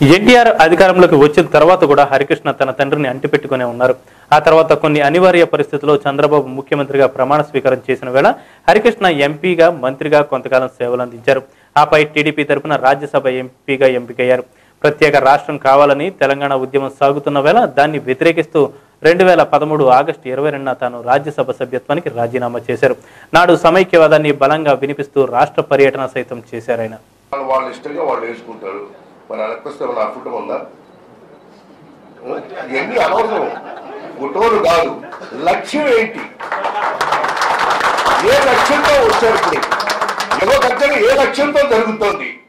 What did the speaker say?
ఎన్టీఆర్ అధికారంలోకి వచ్చిన తర్వాత కూడా హరికృష్ణ తన తండ్రిని అంటిపెట్టుకునే ఉన్నారు ఆ తర్వాత కొన్ని అనివార్య పరిస్థితుల్లో చంద్రబాబు ముఖ్యమంత్రిగా ప్రమాణ స్వీకారం చేసిన వేళ హరికృష్ణ ఎంపీగా మంత్రిగా కొంతకాలం సేవలు అందించారు ఆపై టీడీపీ తరపున రాజ్యసభ ఎంపీగా ఎంపికయ్యారు ప్రత్యేక రాష్ట్రం కావాలని తెలంగాణ ఉద్యమం సాగుతున్న వేళ దాన్ని వ్యతిరేకిస్తూ రెండు వేల పదమూడు ఆగస్టు ఇరవై రెండున తాను రాజ్యసభ సభ్యత్వానికి రాజీనామా చేశారు నాడు సమైక్యవాదాన్ని బలంగా వినిపిస్తూ రాష్ట్ర పర్యటన సైతం చేశారు ఆయన వాళ్ళు వాళ్ళ ఇష్టంగా వాళ్ళు వేసుకుంటారు మరి అలెక్కొస్తే మన అఫుటం ఉందా ఇవన్నీ అనవసరం ఫోటోలు కాదు లక్ష్యం ఏంటి ఏ లక్ష్యంతో వచ్చారు ఇప్పుడు ఏదో దగ్గర ఏ లక్ష్యంతో జరుగుతోంది